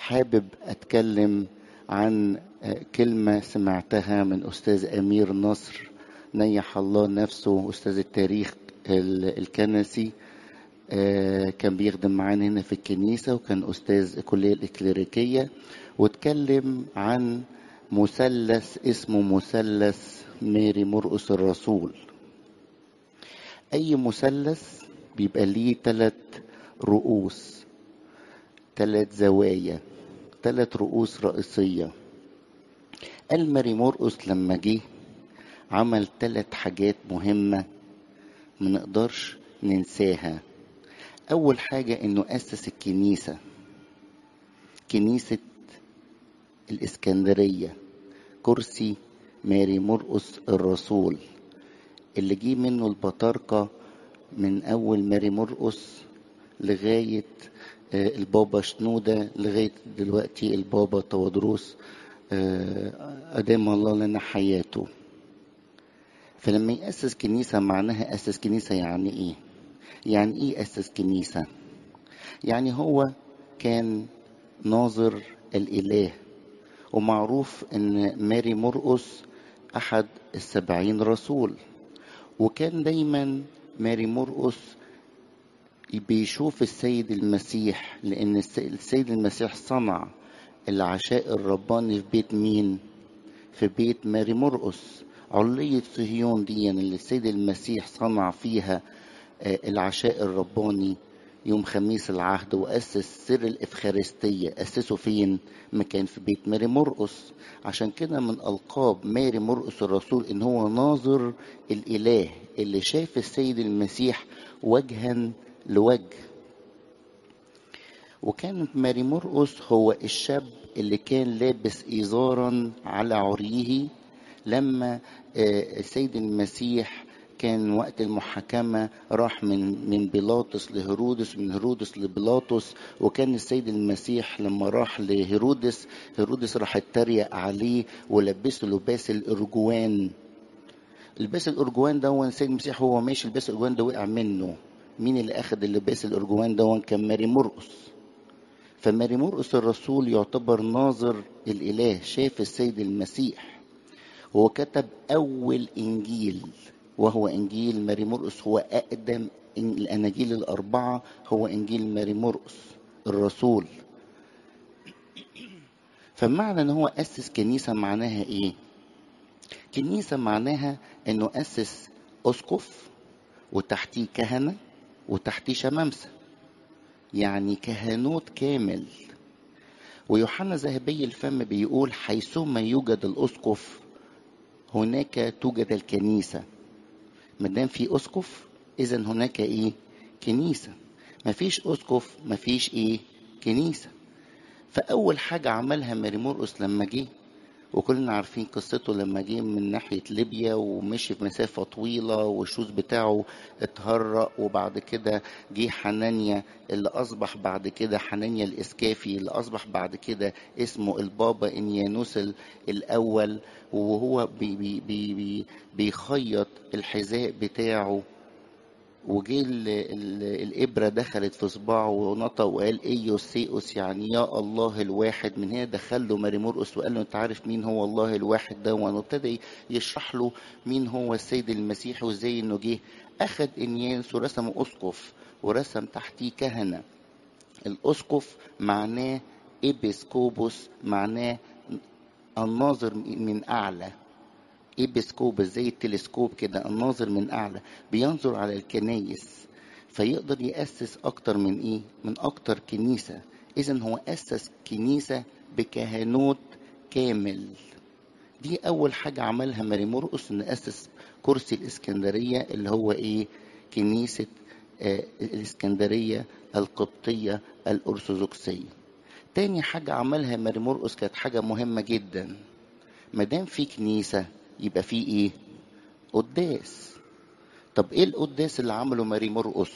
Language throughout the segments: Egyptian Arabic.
حابب أتكلم عن كلمة سمعتها من أستاذ أمير نصر نيح الله نفسه أستاذ التاريخ الكنسي كان بيخدم معانا هنا في الكنيسة وكان أستاذ الكلية الإكليريكية واتكلم عن مثلث اسمه مثلث ماري مرقس الرسول أي مثلث بيبقى ليه ثلاث رؤوس ثلاث زوايا ثلاث رؤوس رئيسية قال ماري مرقس لما جه عمل ثلاث حاجات مهمة ما نقدرش ننساها أول حاجة إنه أسس الكنيسة كنيسة الإسكندرية كرسي ماري مرقس الرسول اللي جه منه البطاركة من أول ماري مرقس لغاية البابا شنودة لغاية دلوقتي البابا تودروس أدام الله لنا حياته فلما يأسس كنيسة معناها أسس كنيسة يعني إيه؟ يعني إيه أسس كنيسة؟ يعني هو كان ناظر الإله ومعروف ان ماري مرقس احد السبعين رسول وكان دايما ماري مرقس بيشوف السيد المسيح لان السيد المسيح صنع العشاء الرباني في بيت مين في بيت ماري مرقس علية صهيون دي اللي السيد المسيح صنع فيها العشاء الرباني يوم خميس العهد وأسس سر الإفخارستية أسسه فين؟ مكان في بيت ماري مرقس عشان كده من ألقاب ماري مرقس الرسول إن هو ناظر الإله اللي شاف السيد المسيح وجها لوجه وكان ماري مرقس هو الشاب اللي كان لابس إزارا على عريه لما السيد المسيح كان وقت المحاكمة راح من من بيلاطس لهرودس من هرودس لبيلاطس وكان السيد المسيح لما راح لهرودس هرودس راح اتريق عليه ولبسه لباس الأرجوان لباس الأرجوان ده السيد المسيح هو ماشي لباس الأرجوان ده وقع منه مين اللي أخذ اللباس الأرجوان ده كان ماري مرقس فماري مرقس الرسول يعتبر ناظر الإله شاف السيد المسيح هو كتب أول إنجيل وهو إنجيل ماري مرقس هو أقدم الأناجيل الأربعة هو إنجيل ماري مرقس الرسول فمعنى إن هو أسس كنيسة معناها إيه؟ كنيسة معناها إنه أسس أسقف وتحتيه كهنة وتحتيه شمامسة يعني كهنوت كامل ويوحنا ذهبي الفم بيقول حيثما يوجد الأسقف هناك توجد الكنيسه ما دام في اسقف اذا هناك ايه كنيسه ما فيش اسقف ما فيش ايه كنيسه فاول حاجه عملها ماري مرقس لما جه وكلنا عارفين قصته لما جه من ناحية ليبيا ومشي في مسافة طويلة والشوز بتاعه اتهرق وبعد كده جه حنانيا اللي أصبح بعد كده حنانيا الإسكافي اللي أصبح بعد كده اسمه البابا إنيانوس الأول وهو بي بي بي بي بيخيط الحذاء بتاعه وجه الإبرة دخلت في صباعه ونطق وقال إيوس سيئوس يعني يا الله الواحد من هنا دخل له ماري مرقس وقال له أنت عارف مين هو الله الواحد ده وابتدى يشرح له مين هو السيد المسيح وإزاي إنه جه أخذ إنيانس ورسمه أسقف ورسم تحتيه كهنة الأسقف معناه إبسكوبوس معناه الناظر من أعلى ايبسكوب زي التلسكوب كده الناظر من اعلى بينظر على الكنايس فيقدر يأسس اكتر من ايه من اكتر كنيسة اذا هو أسس كنيسة بكهنوت كامل دي اول حاجة عملها ماري مرقس ان أسس كرسي الاسكندرية اللي هو ايه كنيسة آه الاسكندرية القبطية الارثوذكسية تاني حاجة عملها ماري مرقس كانت حاجة مهمة جدا ما دام في كنيسة يبقى في ايه قداس طب ايه القداس اللي عمله ماري مرقس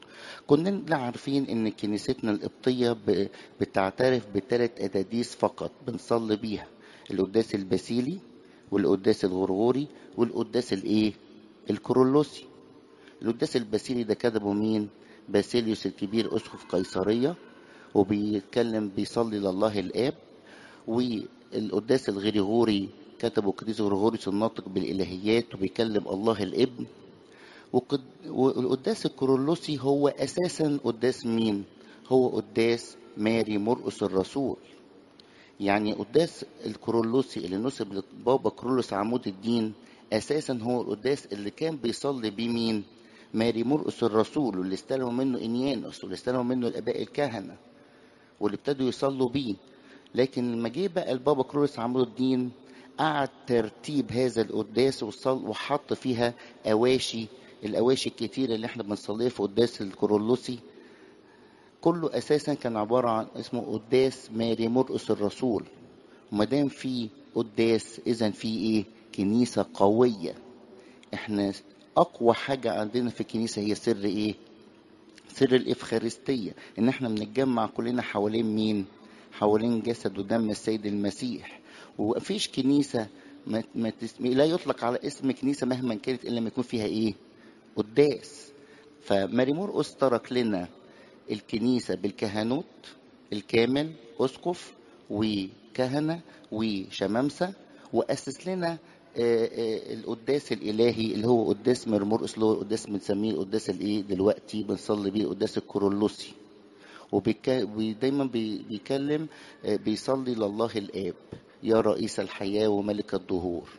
كنا عارفين ان كنيستنا القبطية بتعترف بثلاث اداديس فقط بنصلي بيها القداس الباسيلي والقداس الغرغوري والقداس الايه الكورولوسي القداس الباسيلي ده كتبه مين باسيليوس الكبير اسقف قيصرية وبيتكلم بيصلي لله الآب والقداس الغريغوري كتبه قديس غريغوريوس الناطق بالإلهيات وبيكلم الله الابن وقد- والقداس الكورولوسي هو أساسا قداس مين؟ هو قداس ماري مرقس الرسول يعني قداس الكورولوسي اللي نسب لبابا كرولوس عمود الدين اساسا هو القداس اللي كان بيصلي بيه مين ماري مرقس الرسول واللي استلموا منه انيانوس واللي استلموا منه الاباء الكهنه واللي ابتدوا يصلوا بيه لكن لما جه بقى البابا كرولوس عمود الدين قعد ترتيب هذا القداس وصل وحط فيها اواشي الاواشي الكتيره اللي احنا بنصليها في قداس الكورولوسي كله اساسا كان عباره عن اسمه قداس ماري مرقس الرسول وما دام في قداس اذا في ايه كنيسه قويه احنا اقوى حاجه عندنا في الكنيسه هي سر ايه سر الافخارستيه ان احنا بنتجمع كلنا حوالين مين حوالين جسد ودم السيد المسيح ومفيش كنيسه ما ما تسم... لا يطلق على اسم كنيسه مهما كانت الا لما يكون فيها ايه قداس فماري مرقس ترك لنا الكنيسة بالكهنوت الكامل أسقف وكهنة وشمامسة وأسس لنا آه، آه، القداس الإلهي اللي هو قداس مرمرقس اللي هو القداس بنسميه القداس الإيه دلوقتي بنصلي بيه القداس الكورولوسي وبيك- ودايما بي- بيكلم آه، بيصلي لله الآب يا رئيس الحياة وملك الدهور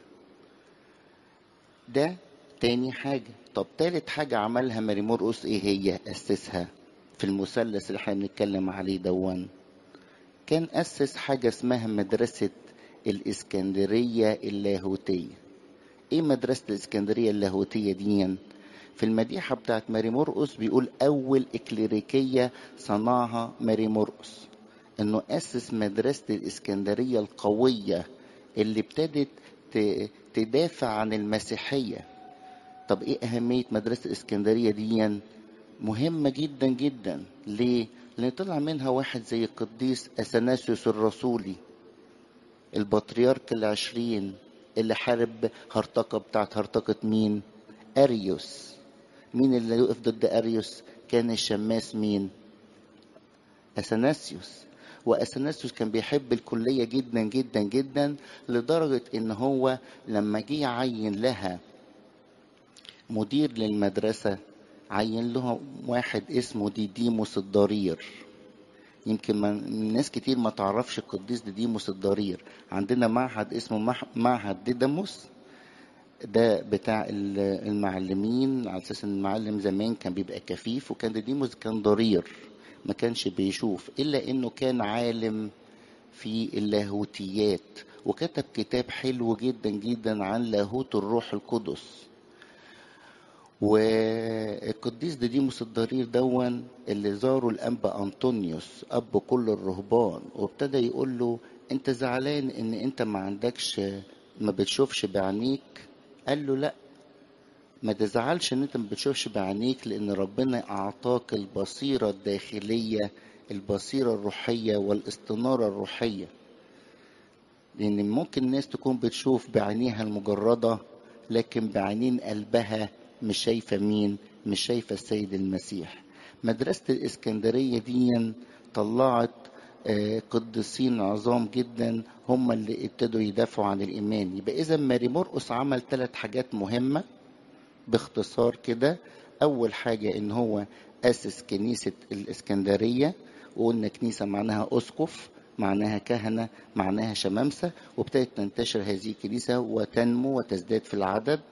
ده تاني حاجة طب تالت حاجة عملها ماري مرقس ايه هي أسسها في المثلث اللي احنا بنتكلم عليه دون كان أسس حاجة اسمها مدرسة الإسكندرية اللاهوتية ايه مدرسة الإسكندرية اللاهوتية دي في المديحة بتاعت ماري مرقس بيقول أول إكليريكية صنعها ماري مرقس إنه أسس مدرسة الإسكندرية القوية اللي ابتدت ت- تدافع عن المسيحية طب ايه أهمية مدرسة الإسكندرية دي مهمة جدا جدا ليه؟ لأن طلع منها واحد زي القديس أثناسيوس الرسولي البطريرك العشرين اللي حارب هرطقة بتاعت هرطقة مين؟ أريوس مين اللي وقف ضد أريوس؟ كان الشماس مين؟ أثناسيوس وأثناسيوس كان بيحب الكلية جدا جدا جدا لدرجة إن هو لما جه يعين لها مدير للمدرسة عين له واحد اسمه ديديموس الضرير يمكن ما ناس كتير ما تعرفش القديس ديديموس الضرير عندنا معهد اسمه مح- معهد ديدموس ده بتاع ال- المعلمين على اساس ان المعلم زمان كان بيبقى كفيف وكان ديديموس كان ضرير ما كانش بيشوف الا انه كان عالم في اللاهوتيات وكتب كتاب حلو جدا جدا عن لاهوت الروح القدس والقديس ديديموس الضرير دون اللي زاره الانبا انطونيوس اب كل الرهبان وابتدى يقول له انت زعلان ان انت ما عندكش ما بتشوفش بعينيك قال له لا ما تزعلش ان انت ما بتشوفش بعينيك لان ربنا اعطاك البصيره الداخليه البصيره الروحيه والاستناره الروحيه لان ممكن الناس تكون بتشوف بعينيها المجرده لكن بعينين قلبها مش شايفه مين مش شايفه السيد المسيح مدرسه الاسكندريه دي طلعت آه، قديسين عظام جدا هم اللي ابتدوا يدافعوا عن الايمان يبقى اذا ماري مرقس عمل ثلاث حاجات مهمه باختصار كده اول حاجه ان هو اسس كنيسه الاسكندريه وقلنا كنيسه معناها اسقف معناها كهنه معناها شمامسه وابتدت تنتشر هذه الكنيسه وتنمو وتزداد في العدد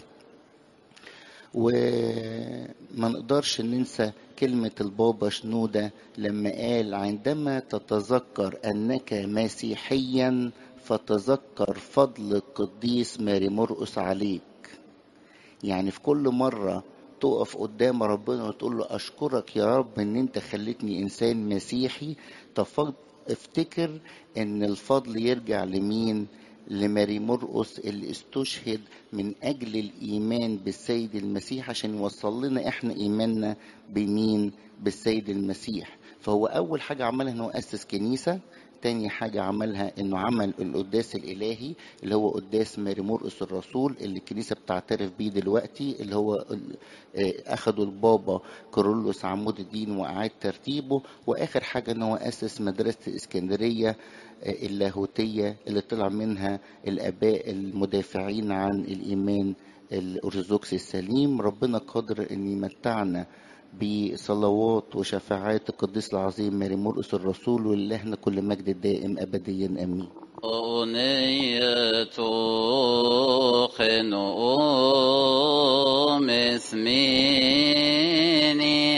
وما نقدرش ننسى كلمة البابا شنودة لما قال عندما تتذكر أنك مسيحيا فتذكر فضل القديس ماري مرقس عليك يعني في كل مرة تقف قدام ربنا وتقول له أشكرك يا رب إن أنت خلتني إنسان مسيحي تفض افتكر إن الفضل يرجع لمين؟ لماري مرقس اللي استشهد من أجل الإيمان بالسيد المسيح عشان يوصل لنا إحنا إيماننا بمين؟ بالسيد المسيح فهو أول حاجة عملها إنه أسس كنيسة تاني حاجة عملها انه عمل القداس الالهي اللي هو قداس ماري مرقس الرسول اللي الكنيسة بتعترف بيه دلوقتي اللي هو ال- آه، اخدوا البابا كورولوس عمود الدين واعاد ترتيبه واخر حاجة ان هو اسس مدرسة اسكندرية آه، اللاهوتية اللي طلع منها الاباء المدافعين عن الايمان الارثوذكسي السليم ربنا قادر ان يمتعنا بصلوات وشفاعات القديس العظيم ماري مرقس الرسول ولله كل مجد الدائم ابديا امين أغنية خنوم اسمي